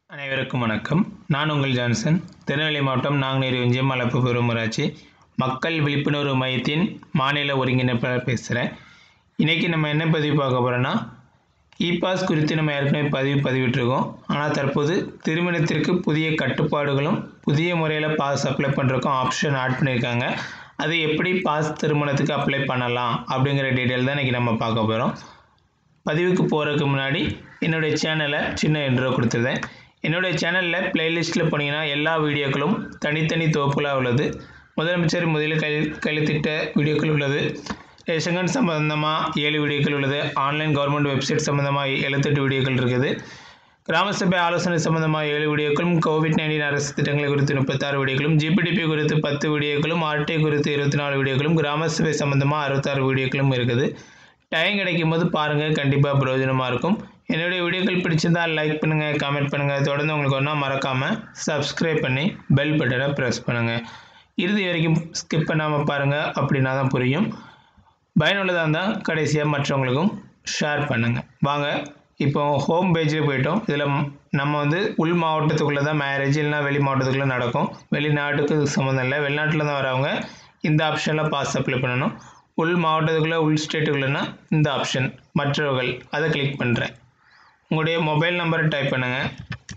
அனைவருக்கும் வணக்கம் நான் உங்கள் ஜான்சன் திருநெல்வேலி மாவட்டம் நாங்குநேரி ஒன்றியம் மலப்பு பெருமராட்சி மக்கள் விழிப்புணர்வு மையத்தின் மாநில ஒருங்கிணைப்பாளர் பேசுகிறேன் இன்றைக்கி நம்ம என்ன பதிவு பார்க்க போகிறோன்னா இ பாஸ் குறித்து நம்ம ஏற்கனவே பதிவு பதிவிட்டிருக்கோம் ஆனால் தற்போது திருமணத்திற்கு புதிய கட்டுப்பாடுகளும் புதிய முறையில் பாஸ் அப்ளை பண்ணுறதுக்கும் ஆப்ஷன் ஆட் பண்ணியிருக்காங்க அது எப்படி பாஸ் திருமணத்துக்கு அப்ளை பண்ணலாம் அப்படிங்கிற டீட்டெயில் தான் இன்றைக்கி நம்ம பார்க்க போகிறோம் பதிவுக்கு போகிறதுக்கு முன்னாடி என்னுடைய சேனலை சின்ன இன்ட்ரோ கொடுத்துருந்தேன் என்னுடைய சேனலில் பிளேலிஸ்ட்டில் போனீங்கன்னா எல்லா வீடியோக்களும் தனித்தனி தொகுப்புலாக உள்ளது முதலமைச்சர் முதலில் கை கையெழுத்திட்ட வீடியோக்கள் உள்ளது ரேஷன் கார்டு சம்மந்தமாக ஏழு வீடியோக்கள் உள்ளது ஆன்லைன் கவர்மெண்ட் வெப்சைட் சம்மந்தமாக எழுபத்தெட்டு வீடியோக்கள் இருக்குது கிராம சபை ஆலோசனை சம்மந்தமாக ஏழு வீடியோக்களும் கோவிட் நைன்டீன் அரசு திட்டங்களை குறித்து முப்பத்தாறு வீடியோக்களும் ஜிபிடிபி குறித்து பத்து வீடியோக்களும் ஆர்டிஐ குறித்து இருபத்தி நாலு வீடியோக்களும் கிராம சபை சம்மந்தமாக அறுபத்தாறு வீடியோக்களும் இருக்குது டைம் கிடைக்கும் போது பாருங்கள் கண்டிப்பாக பிரயோஜனமாக இருக்கும் என்னுடைய வீடியோக்கள் பிடிச்சிருந்தால் லைக் பண்ணுங்கள் கமெண்ட் பண்ணுங்கள் தொடர்ந்து உங்களுக்கு ஒன்றா மறக்காமல் சப்ஸ்கிரைப் பண்ணி பெல் பட்டனை ப்ரெஸ் பண்ணுங்கள் இறுதி வரைக்கும் ஸ்கிப் பண்ணாமல் பாருங்கள் அப்படின்னா தான் புரியும் பயனுள்ளதாக இருந்தால் கடைசியாக மற்றவங்களுக்கும் ஷேர் பண்ணுங்கள் வாங்க இப்போ ஹோம் பேஜில் போயிட்டோம் இதில் நம்ம வந்து உள் மாவட்டத்துக்குள்ளே தான் மேரேஜ் இல்லைனா வெளி மாவட்டத்துக்குள்ளே நடக்கும் வெளிநாட்டுக்கு சம்மந்தம் இல்லை வெளிநாட்டில் தான் வரவங்க இந்த ஆப்ஷனில் பாஸ் அப்ளை பண்ணணும் உள் மாவட்டத்துக்குள்ளே உள் ஸ்டேட்டுக்குள்ளேனா இந்த ஆப்ஷன் மற்றவர்கள் அதை கிளிக் பண்ணுறேன் உங்களுடைய மொபைல் நம்பரை டைப் பண்ணுங்கள்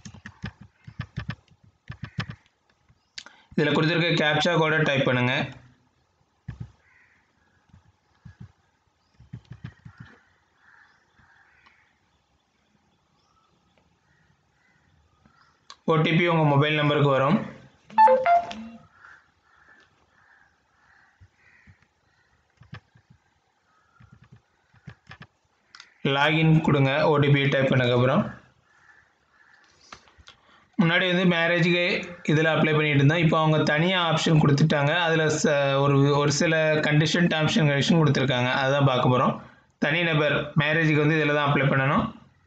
இதில் கொடுத்துருக்க கேப்சா கோடை டைப் பண்ணுங்கள் ஓடிபி உங்கள் மொபைல் நம்பருக்கு வரும் லாகின் கொடுங்க ஓடிபி டைப் பண்ணக்கப்புறம் முன்னாடி வந்து மேரேஜுக்கு இதில் அப்ளை பண்ணிட்டு இருந்தோம் இப்போ அவங்க தனியாக ஆப்ஷன் கொடுத்துட்டாங்க அதில் ச ஒரு ஒரு சில கண்டிஷன் டேர்ம்ஸ் அண்ட் கண்டிஷன் கொடுத்துருக்காங்க அதுதான் பார்க்க போகிறோம் தனிநபர் மேரேஜுக்கு வந்து இதில் தான் அப்ளை பண்ணணும்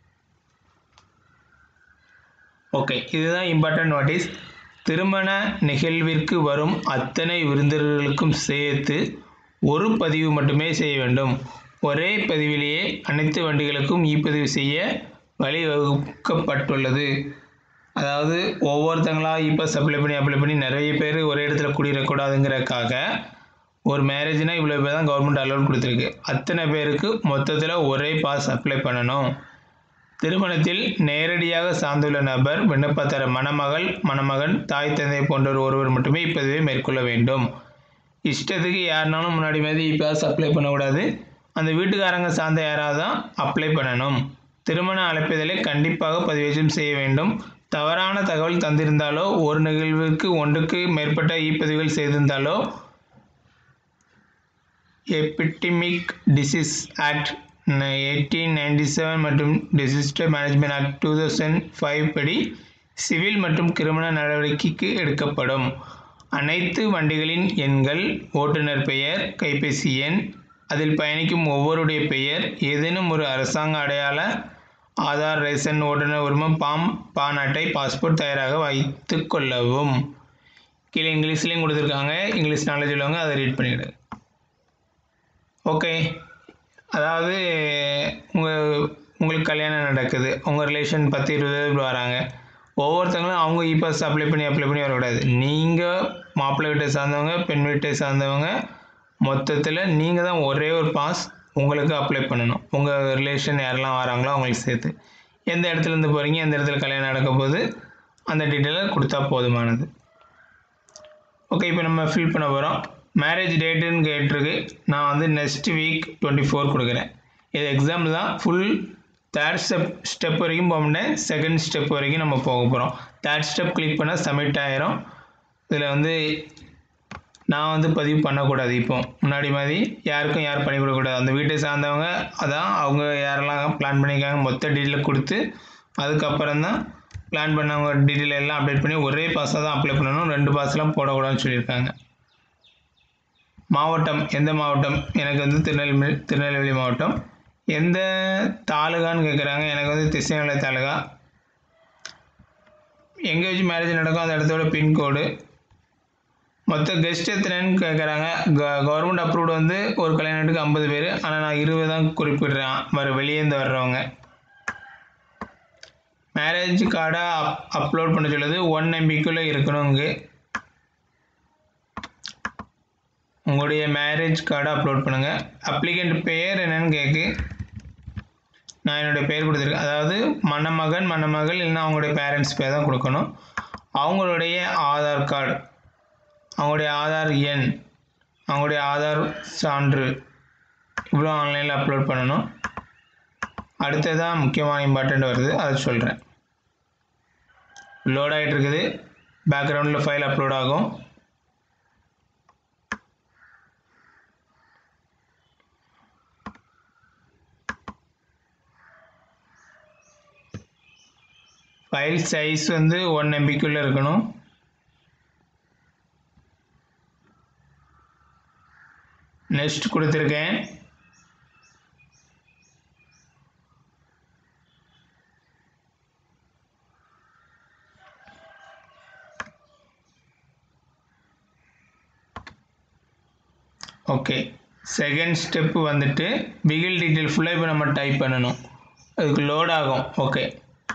ஓகே இதுதான் இம்பார்ட்டன்ட் நோட்டீஸ் திருமண நிகழ்விற்கு வரும் அத்தனை விருந்தினர்களுக்கும் சேர்த்து ஒரு பதிவு மட்டுமே செய்ய வேண்டும் ஒரே பதிவிலேயே அனைத்து வண்டிகளுக்கும் இ பதிவு செய்ய வழிவகுக்கப்பட்டுள்ளது அதாவது ஒவ்வொருத்தங்களாக இப்போ அப்ளை பண்ணி அப்ளை பண்ணி நிறைய பேர் ஒரே இடத்துல குடியிடக்கூடாதுங்கிறதுக்காக ஒரு மேரேஜ்னால் இவ்வளோ பேர் தான் கவர்மெண்ட் அலோட் கொடுத்துருக்கு அத்தனை பேருக்கு மொத்தத்தில் ஒரே பாஸ் அப்ளை பண்ணணும் திருமணத்தில் நேரடியாக சார்ந்துள்ள நபர் விண்ணப்பத்தர மணமகள் மணமகன் தாய் தந்தை போன்றவர் ஒருவர் மட்டுமே இப்போதுவே மேற்கொள்ள வேண்டும் இஷ்டத்துக்கு யாருனாலும் முன்னாடி மாதிரி இபாஸ் அப்ளை பண்ணக்கூடாது அந்த வீட்டுக்காரங்க சார்ந்த யாராவது தான் அப்ளை பண்ணணும் திருமண அழைப்பிதழை கண்டிப்பாக பதிவேற்றம் செய்ய வேண்டும் தவறான தகவல் தந்திருந்தாலோ ஒரு நிகழ்விற்கு ஒன்றுக்கு மேற்பட்ட இப்பதிவுகள் செய்திருந்தாலோ epidemic disease act eighteen ninety seven மற்றும் disaster management act two thousand five படி சிவில் மற்றும் கிரிமினல் நடவடிக்கைக்கு எடுக்கப்படும் அனைத்து வண்டிகளின் எண்கள் ஓட்டுநர் பெயர் கைபேசி எண் அதில் பயணிக்கும் ஒவ்வொருடைய பெயர் ஏதேனும் ஒரு அரசாங்க அடையாள ஆதார் ரேஷன் ஓட்டுநர் உரிமம் பாம் பான் அட்டை பாஸ்போர்ட் தயாராக வைத்து கொள்ளவும் கீழே இங்கிலீஷ்லேயும் கொடுத்துருக்காங்க இங்கிலீஷ் நாலேஜ் உள்ளவங்க அதை ரீட் பண்ணிவிடு ஓகே அதாவது உங்கள் உங்களுக்கு கல்யாணம் நடக்குது உங்கள் ரிலேஷன் பத்து இருபது பேர் வராங்க ஒவ்வொருத்தங்களும் அவங்க இ பாஸ் அப்ளை பண்ணி அப்ளை பண்ணி வரக்கூடாது நீங்கள் மாப்பிள்ளை வீட்டை சார்ந்தவங்க பெண் வீட்டை சார்ந்தவங்க மொத்தத்தில் நீங்கள் தான் ஒரே ஒரு பாஸ் உங்களுக்கு அப்ளை பண்ணணும் உங்கள் ரிலேஷன் யாரெல்லாம் வராங்களோ அவங்களுக்கு சேர்த்து எந்த இடத்துலேருந்து போகிறீங்க எந்த இடத்துல கல்யாணம் நடக்க போகுது அந்த டீட்டெயிலை கொடுத்தா போதுமானது ஓகே இப்போ நம்ம ஃபில் பண்ண போகிறோம் மேரேஜ் டேட்டுன்னு கேட்டிருக்கு நான் வந்து நெக்ஸ்ட் வீக் டுவெண்ட்டி ஃபோர் கொடுக்குறேன் இது எக்ஸாம்பிள் தான் ஃபுல் தேர்ட் ஸ்டெப் ஸ்டெப் வரைக்கும் போக முடியாது செகண்ட் ஸ்டெப் வரைக்கும் நம்ம போக போகிறோம் தேர்ட் ஸ்டெப் கிளிக் பண்ணால் சப்மிட் ஆயிரும் இதில் வந்து நான் வந்து பதிவு பண்ணக்கூடாது இப்போ முன்னாடி மாதிரி யாருக்கும் யார் பண்ணி கொடுக்கக்கூடாது அந்த வீட்டை சார்ந்தவங்க அதான் அவங்க யாரெல்லாம் பிளான் பண்ணியிருக்காங்க மொத்த டீட்டெயில் கொடுத்து அதுக்கப்புறம் தான் பிளான் பண்ணவங்க டீட்டெயில் எல்லாம் அப்டேட் பண்ணி ஒரே பாஸாக தான் அப்ளை பண்ணணும் ரெண்டு பாஸ்லாம் போடக்கூடாதுன்னு சொல்லியிருக்காங்க மாவட்டம் எந்த மாவட்டம் எனக்கு வந்து திருநெல்வேலி திருநெல்வேலி மாவட்டம் எந்த தாலுகான்னு கேட்குறாங்க எனக்கு வந்து திசைநிலை தாலுகா எங்கே வச்சு மேரேஜ் நடக்கும் அந்த இடத்தோட பின்கோடு மொத்த கெஸ்ட் எத்தனைன்னு கேட்குறாங்க க கவர்மெண்ட் அப்ரூவ்டு வந்து ஒரு கல்யாணத்துக்கு ஐம்பது பேர் ஆனால் நான் இருபது தான் குறிப்பிடுறேன் வர வெளியேந்து வர்றவங்க மேரேஜ் கார்டை அப் அப்லோட் பண்ண சொல்லுது ஒன் எம்பிக்குள்ளே இருக்கணும் இங்கே உங்களுடைய மேரேஜ் கார்டை அப்லோட் பண்ணுங்கள் அப்ளிகண்ட் பெயர் என்னன்னு கேட்கு நான் என்னுடைய பேர் கொடுத்துருக்கேன் அதாவது மணமகன் மணமகள் இல்லைன்னா அவங்களுடைய பேரண்ட்ஸ் பேர் தான் கொடுக்கணும் அவங்களுடைய ஆதார் கார்டு அவங்களுடைய ஆதார் எண் அவங்களுடைய ஆதார் சான்று இவ்வளோ ஆன்லைனில் அப்லோட் பண்ணணும் அடுத்ததான் முக்கியமான இம்பார்ட்டண்ட் வருது அதை சொல்கிறேன் லோட் ஆகிட்டு இருக்குது பேக்ரவுண்டில் ஃபைல் அப்லோட் ஆகும் ஃபைல் சைஸ் வந்து ஒன் எம்பிக்குள்ளே இருக்கணும் நெக்ஸ்ட் கொடுத்துருக்கேன் ஓகே செகண்ட் ஸ்டெப்பு வந்துட்டு பிகில் டீட்டெயில் ஃபுல்லாக இப்போ நம்ம டைப் பண்ணணும் அதுக்கு லோட் ஆகும் ஓகே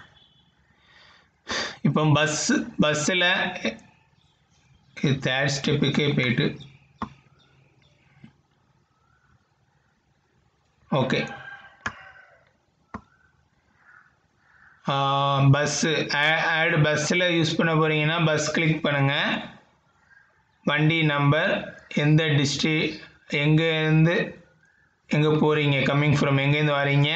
இப்போ பஸ்ஸு பஸ்ஸில் தேர்ட் ஸ்டெப்புக்கே போயிட்டு ஓகே பஸ்ஸு ஆட் பஸ்ஸில் யூஸ் பண்ண போகிறீங்கன்னா பஸ் கிளிக் பண்ணுங்கள் வண்டி நம்பர் எந்த டிஸ்ட்ரி எங்கேருந்து எங்கே போகிறீங்க கம்மிங் ஃப்ரம் எங்கேருந்து வரீங்க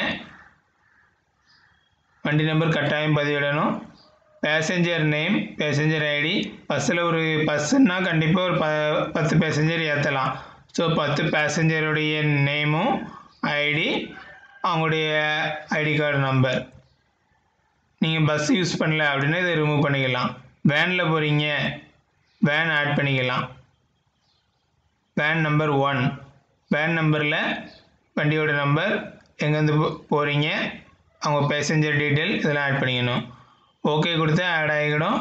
வண்டி நம்பர் கட்டாயம் பதிவிடணும் பேசஞ்சர் நேம் பேசஞ்சர் ஐடி பஸ்ஸில் ஒரு பஸ்ஸுன்னா கண்டிப்பாக ஒரு ப பத்து பேசஞ்சர் ஏற்றலாம் ஸோ பத்து பேசஞ்சருடைய நேமும் ஐடி அவங்களுடைய ஐடி கார்டு நம்பர் நீங்கள் பஸ் யூஸ் பண்ணல அப்படின்னா இதை ரிமூவ் பண்ணிக்கலாம் வேனில் போகிறீங்க வேன் ஆட் பண்ணிக்கலாம் வேன் நம்பர் ஒன் வேன் நம்பரில் வண்டியோட நம்பர் எங்கேருந்து போ போகிறீங்க அவங்க பேசஞ்சர் டீட்டெயில் இதெல்லாம் ஆட் பண்ணிக்கணும் ஓகே கொடுத்து ஆட் ஆகிடும்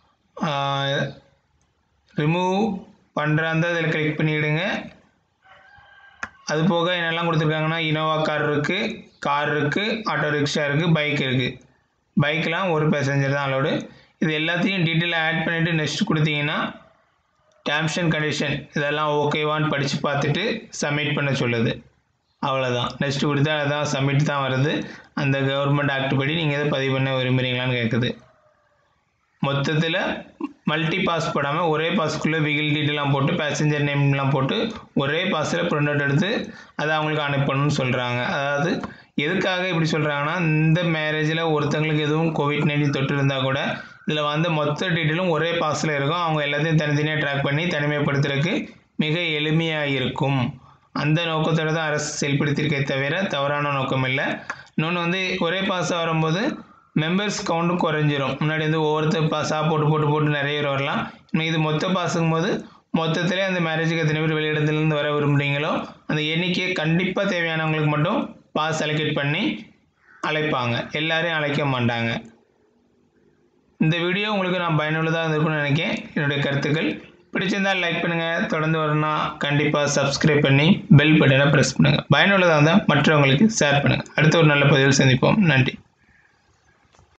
ரிமூவ் பண்ணுறாந்தா இதில் கிளிக் பண்ணிவிடுங்க அது போக என்னெல்லாம் கொடுத்துருக்காங்கன்னா இனோவா கார் இருக்குது கார் இருக்குது ஆட்டோ ரிக்ஷா இருக்குது பைக் இருக்குது பைக்கெலாம் ஒரு பேசஞ்சர் தான் அலோடு இது எல்லாத்தையும் டீட்டெயிலாக ஆட் பண்ணிவிட்டு நெக்ஸ்ட் கொடுத்தீங்கன்னா டேர்ம்ஸ் அண்ட் கண்டிஷன் இதெல்லாம் ஓகேவான்னு படித்து பார்த்துட்டு சப்மிட் பண்ண சொல்லுது அவ்வளோதான் நெக்ஸ்ட் கொடுத்தா அதான் சப்மிட் தான் வருது அந்த கவர்மெண்ட் ஆக்ட் படி நீங்கள் எதை பதிவு பண்ண விரும்புகிறீங்களான்னு கேட்குது மொத்தத்தில் மல்டி பாஸ் போடாமல் ஒரே பாஸ்க்குள்ளே வெஹிக்கிள் டீட்டெயிலாம் போட்டு பேசஞ்சர் நேம்லாம் போட்டு ஒரே பாஸில் ப்ரிண்ட் அவுட் எடுத்து அதை அவங்களுக்கு அனுப்பணும்னு சொல்கிறாங்க அதாவது எதுக்காக இப்படி சொல்கிறாங்கன்னா இந்த மேரேஜில் ஒருத்தங்களுக்கு எதுவும் கோவிட் நைன்டீன் தொற்று இருந்தால் கூட இதில் வந்து மொத்த டீட்டெயிலும் ஒரே பாஸில் இருக்கும் அவங்க எல்லாத்தையும் தனித்தனியாக ட்ராக் பண்ணி தனிமைப்படுத்துறதுக்கு மிக எளிமையாக இருக்கும் அந்த நோக்கத்தோட தான் அரசு செயல்படுத்தியிருக்கே தவிர தவறான நோக்கம் இல்லை இன்னொன்று வந்து ஒரே பாஸாக வரும்போது மெம்பர்ஸ் கவுண்ட்டும் குறைஞ்சிரும் முன்னாடி வந்து ஒவ்வொருத்தர் பாஸாக போட்டு போட்டு போட்டு நிறைய பேர் வரலாம் இன்னும் இது மொத்த பாஸுங்கும் போது மொத்தத்திலே அந்த மேரேஜுக்கு எத்தனை பேர் வெளியிடத்துலேருந்து வர விரும்புகிறீங்களோ அந்த எண்ணிக்கையை கண்டிப்பாக தேவையானவங்களுக்கு மட்டும் பாஸ் அலோகேட் பண்ணி அழைப்பாங்க எல்லாரையும் அழைக்க மாட்டாங்க இந்த வீடியோ உங்களுக்கு நான் பயனுள்ளதாக இருந்திருக்கும்னு நினைக்கிறேன் என்னுடைய கருத்துக்கள் பிடிச்சிருந்தால் லைக் பண்ணுங்கள் தொடர்ந்து வரணும்னா கண்டிப்பாக சப்ஸ்கிரைப் பண்ணி பெல் பட்டனை ப்ரெஸ் பண்ணுங்கள் பயனுள்ளதாக இருந்தால் மற்றவங்களுக்கு ஷேர் பண்ணுங்கள் அடுத்த ஒரு நல்ல பதிவில் சந்திப்போம் நன்றி